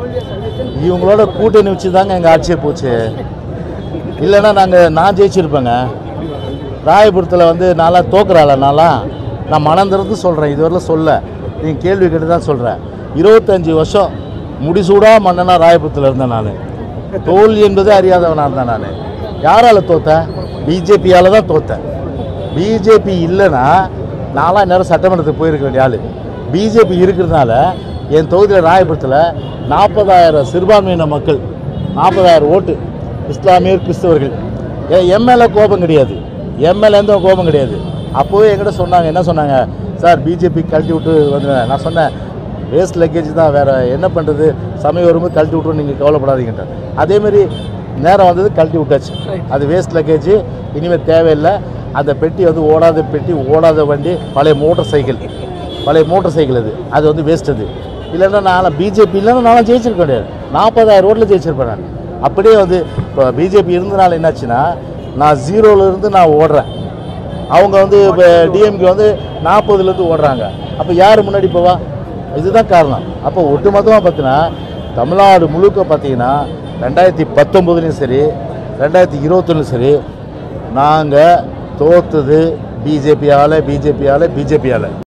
இவங்களோட கூட்டணி வச்சு தாங்க எங்கள் ஆட்சியே போச்சு இல்லைன்னா நாங்கள் நான் ஜெயிச்சிருப்பேங்க ராயபுரத்தில் வந்து நான்லாம் தோக்குறாள நான்லாம் நான் மனம் திறந்து சொல்கிறேன் இதுவரையிலும் சொல்ல நீங்கள் கேள்வி கேட்டு தான் சொல்கிறேன் இருபத்தஞ்சி வருஷம் முடிசூடா மன்னனா ராயபுரத்தில் இருந்தேன் நான் தோல்வி என்பதே அறியாதவனாக இருந்தேன் நான் யாரால் தோத்தேன் பிஜேபியால் தான் தோத்தேன் பிஜேபி இல்லைன்னா நான்லாம் நேரம் சட்டமன்றத்துக்கு போயிருக்க வேண்டிய ஆள் பிஜேபி இருக்கிறதுனால என் தொகுதியில் ராயபுரத்தில் நாற்பதாயிரம் சிறுபான்மையின மக்கள் நாற்பதாயிரம் ஓட்டு இஸ்லாமியர் கிறிஸ்தவர்கள் எம்எல்ஏ கோபம் கிடையாது எம்எல்ஏ எந்த கோபம் கிடையாது அப்போவே என்கிட்ட சொன்னாங்க என்ன சொன்னாங்க சார் பிஜேபி கழட்டி விட்டு வந்துடுவேன் நான் சொன்னேன் வேஸ்ட் லக்கேஜ் தான் வேறு என்ன பண்ணுறது சமயம் வரும்போது கழட்டி விட்ரும் நீங்கள் கவலைப்படாதீங்கன்ற அதேமாரி நேரம் வந்தது கழட்டி விட்டாச்சு அது வேஸ்ட் லக்கேஜ் இனிமேல் தேவையில்லை அந்த பெட்டி வந்து ஓடாத பெட்டி ஓடாத வண்டி பழைய மோட்டார் சைக்கிள் பழைய மோட்டார் சைக்கிள் அது அது வந்து வேஸ்ட் அது இல்லைன்னா நான் பிஜேபி இல்லைன்னா நான் ஜெயிச்சிருக்க முடியாது நாற்பதாயிரம் ரோட்டில் ஜெயிச்சிருப்பேன் நான் அப்படியே வந்து இப்போ பிஜேபி இருந்தனால என்னாச்சுன்னா நான் ஜீரோல இருந்து நான் ஓடுறேன் அவங்க வந்து இப்போ டிஎம்கே வந்து நாற்பதுலேருந்து ஓடுறாங்க அப்போ யார் முன்னாடி போவா இதுதான் காரணம் அப்போ ஒட்டுமொத்தமாக பார்த்தீங்கன்னா தமிழ்நாடு முழுக்க பார்த்தீங்கன்னா ரெண்டாயிரத்தி பத்தொம்போதுலேயும் சரி ரெண்டாயிரத்தி இருபத்தொன்னும் சரி நாங்கள் தோத்தது பிஜேபியால் பிஜேபியால் பிஜேபியால்